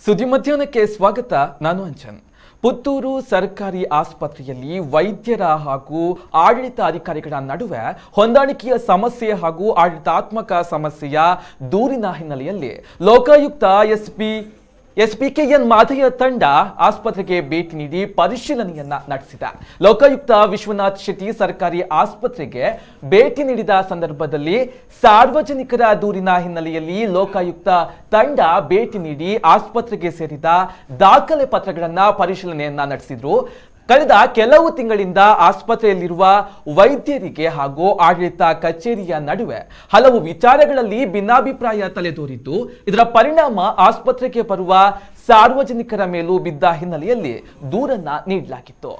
ಸುದ್ದಿ ಮಧ್ಯಾಹ್ನಕ್ಕೆ ಸ್ವಾಗತ ನಾನು ಅಂಚನ್ ಪುತ್ತೂರು ಸರ್ಕಾರಿ ಆಸ್ಪತ್ರೆಯಲ್ಲಿ ವೈದ್ಯರ ಹಾಗೂ ಆಡಳಿತ ಅಧಿಕಾರಿಗಳ ನಡುವೆ ಹೊಂದಾಣಿಕೆಯ ಸಮಸ್ಯೆ ಹಾಗೂ ಆಡಳಿತಾತ್ಮಕ ಸಮಸ್ಯೆಯ ದೂರಿನ ಹಿನ್ನೆಲೆಯಲ್ಲಿ ಲೋಕಾಯುಕ್ತ ಎಸ್ಪಿ ಎಸ್ಪಿಕೆಎನ್ ಮಾದಯ್ಯ ತಂಡ ಆಸ್ಪತ್ರೆಗೆ ಭೇಟಿ ನೀಡಿ ಪರಿಶೀಲನೆಯನ್ನ ನಡೆಸಿದೆ ಲೋಕಾಯುಕ್ತ ವಿಶ್ವನಾಥ್ ಶೆಟ್ಟಿ ಸರ್ಕಾರಿ ಆಸ್ಪತ್ರೆಗೆ ಭೇಟಿ ನೀಡಿದ ಸಂದರ್ಭದಲ್ಲಿ ಸಾರ್ವಜನಿಕರ ದೂರಿನ ಹಿನ್ನೆಲೆಯಲ್ಲಿ ಲೋಕಾಯುಕ್ತ ತಂಡ ಭೇಟಿ ನೀಡಿ ಆಸ್ಪತ್ರೆಗೆ ಸೇರಿದ ದಾಖಲೆ ಪತ್ರಗಳನ್ನ ಪರಿಶೀಲನೆಯನ್ನ ನಡೆಸಿದ್ರು ಕಳೆದ ಕೆಲವು ತಿಂಗಳಿಂದ ಆಸ್ಪತ್ರೆಯಲ್ಲಿರುವ ವೈದ್ಯರಿಗೆ ಹಾಗೂ ಆಡಳಿತ ಕಚೇರಿಯ ನಡುವೆ ಹಲವು ವಿಚಾರಗಳಲ್ಲಿ ಭಿನ್ನಾಭಿಪ್ರಾಯ ತಲೆದೋರಿದ್ದು ಇದರ ಪರಿಣಾಮ ಆಸ್ಪತ್ರೆಗೆ ಬರುವ ಸಾರ್ವಜನಿಕರ ಮೇಲೂ ಬಿದ್ದ ಹಿನ್ನೆಲೆಯಲ್ಲಿ ದೂರನ್ನ ನೀಡಲಾಗಿತ್ತು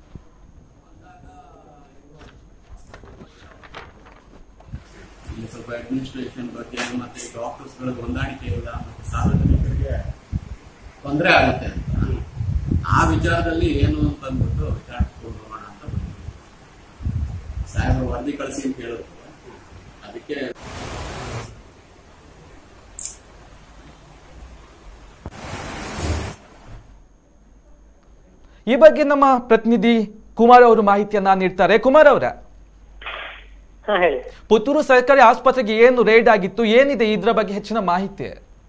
ಇಲ್ಲಿ ಸ್ವಲ್ಪ ಅಡ್ಮಿನಿಸ್ಟ್ರೇಷನ್ ಬಗ್ಗೆ ಮತ್ತೆ ಡಾಕ್ಟರ್ಸ್ಗಳ ಹೊಂದಾಣಿಕೆ ಇಲ್ಲ ಮತ್ತೆ ಸಾರ್ವಜನಿಕರಿಗೆ ತೊಂದರೆ ಆಗುತ್ತೆ ಅಂತ ಆ ವಿಚಾರದಲ್ಲಿ ಏನು ಅಂತ ಅಂದ್ಬಿಟ್ಟು ವಿಚಾರಿಸ್ಕೊಂಡು ಹೋಗೋಣ ಅಂತ ಬಂದಿದ್ವಿ. ಸಾಹೇಬರು ವರದಿ ಕಳಿಸಿ ಅಂತ ಹೇಳಿದ್ರು ಅದಕ್ಕೆ ಈ ಬಗ್ಗೆ ನಮ್ಮ ಪ್ರತಿನಿಧಿ ಕುಮಾರ್ ಅವರು ಮಾಹಿತಿಯನ್ನ ನೀಡ್ತಾರೆ ಕುಮಾರ್ ಅವರ ಹಾ ಹೇಳಿ ಪುತ್ತೂರು ಸರ್ಕಾರಿ ಆಸ್ಪತ್ರೆಗೆ ಏನು ರೇಡ್ ಆಗಿತ್ತು ಏನಿದೆ ಇದರ ಬಗ್ಗೆ ಹೆಚ್ಚಿನ ಮಾಹಿತಿ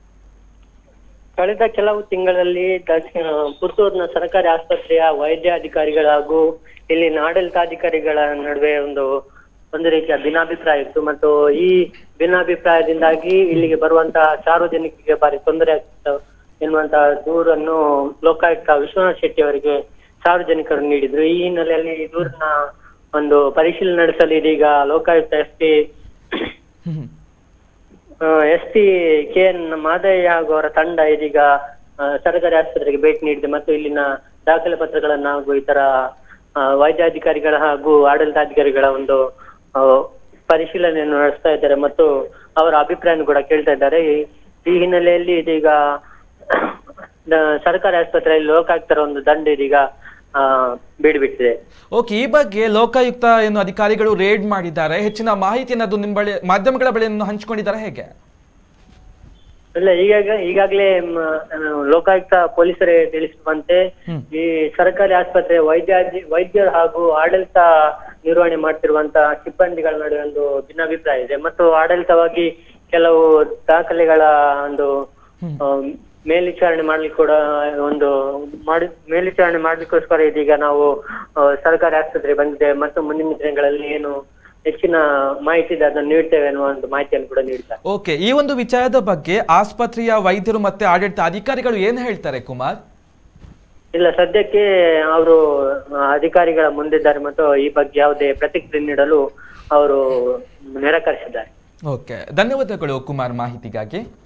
ಕಳೆದ ಕೆಲವು ತಿಂಗಳಲ್ಲಿ ದಕ್ಷಿಣ ಪುತ್ತೂರಿನ ಸರ್ಕಾರಿ ಆಸ್ಪತ್ರೆಯ ವೈದ್ಯ ಅಧಿಕಾರಿಗಳ ಹಾಗೂ ಇಲ್ಲಿನ ಆಡಳಿತಾಧಿಕಾರಿಗಳ ನಡುವೆ ಒಂದು ಒಂದು ರೀತಿಯ ಭಿನ್ನಾಭಿಪ್ರಾಯ ಇತ್ತು ಮತ್ತು ಈ ಭಿನ್ನಾಭಿಪ್ರಾಯದಿಂದಾಗಿ ಇಲ್ಲಿಗೆ ಬರುವಂತಹ ಸಾರ್ವಜನಿಕರಿಗೆ ಭಾರಿ ತೊಂದರೆ ಆಗ್ತಿತ್ತು ಎನ್ನುವಂತಹ ದೂರನ್ನು ಲೋಕಾಯುಕ್ತ ವಿಶ್ವನಾಥ್ ಶೆಟ್ಟಿ ಅವರಿಗೆ ಸಾರ್ವಜನಿಕರು ನೀಡಿದ್ರು ಈ ಹಿನ್ನೆಲೆಯಲ್ಲಿ ಈ ದೂರನ್ನ ಒಂದು ಪರಿಶೀಲನೆ ನಡೆಸಲು ಇದೀಗ ಲೋಕಾಯುಕ್ತ ಎಸ್ ಪಿ ಹ್ಮ್. S P K N Madaiah ಹಾಗೂ ಅವರ ತಂಡ ಇದೀಗ ಆ, ಸರ್ಕಾರಿ ಆಸ್ಪತ್ರೆಗೆ ಭೇಟಿ ನೀಡಿದೆ ಮತ್ತು ಇಲ್ಲಿನ ದಾಖಲೆ ಪತ್ರಗಳನ್ನ ಹಾಗೂ ಇತರ ಆ, ವೈದ್ಯಾಧಿಕಾರಿಗಳ ಹಾಗೂ ಆಡಳಿತಾಧಿಕಾರಿಗಳ ಒಂದು ಆ, ಪರಿಶೀಲನೆಯನ್ನು ನಡೆಸ್ತಾ ಇದ್ದಾರೆ ಮತ್ತು ಅವರ ಅಭಿಪ್ರಾಯವನ್ನು ಕೂಡ ಕೇಳ್ತಾ ಇದ್ದಾರೆ ಈ- ಈ ಹಿನ್ನೆಲೆಯಲ್ಲಿ ಇದೀಗ ದ- ಸರ್ಕಾರಿ ಆಸ್ಪತ್ರೆಯಲ್ಲಿ ಲೋಕಾಯುಕ್ತರ ಒಂದು ದಂಡ ಇದೀಗ ಆ, ಬೀಡುಬಿಟ್ಟಿದೆ ಓಕೆ ಈ ಬಗ್ಗೆ ಲೋಕಾಯುಕ್ತ ಏನು ಅಧಿಕಾರಿಗಳು ರೇಡ್ ಮಾಡಿದ್ದಾರೆ ಹೆಚ್ಚಿನ ಮಾಹಿತಿಯನ್ನು ಅದು ನಿಮ್ಮ ಬಳಿ ಮಾಧ್ಯಮಗಳ ಬಳಿಯನ್ನು ಹಂಚಿಕೊಂಡಿದ್ದಾರೆ ಹೇಗೆ ಇಲ್ಲ ಈಗಾಗ ಈಗಾಗಲೇ ಮ, ಆ, ಲೋಕಾಯುಕ್ತ ಪೊಲೀಸರೇ ತಿಳಿಸುವಂತೆ ಹ್ಮ್. ಈ ಸರ್ಕಾರಿ ಆಸ್ಪತ್ರೆ ವೈದ್ಯ ವೈದ್ಯರು ಹಾಗೂ ಆಡಳಿತ ನಿರ್ವಹಣೆ ಮಾಡ್ತಿರುವಂತಹ ಸಿಬ್ಬಂದಿಗಳ ನಡುವೆ ಒಂದು ಭಿನ್ನಾಭಿಪ್ರಾಯ ಇದೆ ಮತ್ತು ಆಡಳಿತವಾಗಿ ಕೆಲವು ದಾಖಲೆಗಳ ಒಂದು ಹ್ಮ್. ಆ, ಮೇಲ್ವಿಚಾರಣೆ ಮಾಡ್ಲಿಕ್ಕೆ ಕೂಡ ಒಂದು ಮಾಡಿ ಮೇಲ್ವಿಚಾರಣೆ ಮಾಡ್ಲಿಕ್ಕೋಸ್ಕರ ಇದೀಗ ನಾವು ಆ, ಸರ್ಕಾರಿ ಆಸ್ಪತ್ರೆಗೆ ಬಂದಿದ್ದೇವೆ ಮತ್ತು ಮುಂದಿನ ದಿನಗಳಲ್ಲಿ ಏನು ಹೆಚ್ಚಿನ ಮಾಹಿತಿ ಇದೆ ಅದನ್ನು ನೀಡ್ತೇವೆ ಅನ್ನುವ ಒಂದು ಮಾಹಿತಿಯನ್ನು ಕೂಡ ನೀಡ್ತಾರೆ ಓಕೆ ಈ ಒಂದು ವಿಚಾರದ ಬಗ್ಗೆ ಆಸ್ಪತ್ರೆಯ ವೈದ್ಯರು ಮತ್ತೆ ಆಡಳಿತ ಅಧಿಕಾರಿಗಳು ಏನು ಹೇಳ್ತಾರೆ ಕುಮಾರ್ ಇಲ್ಲ ಸದ್ಯಕ್ಕೆ ಅವರು ಅಧಿಕಾರಿಗಳ ಮುಂದಿದ್ದಾರೆ ಮತ್ತು ಈ ಬಗ್ಗೆ ಯಾವುದೇ ಪ್ರತಿಕ್ರಿಯೆ ನೀಡಲು ಅವರು ನಿರಾಕರಿಸಿದ್ದಾರೆ ಓಕೆ ಧನ್ಯವಾದಗಳು ಕುಮಾರ್ ಮಾಹಿತಿಗಾಗಿ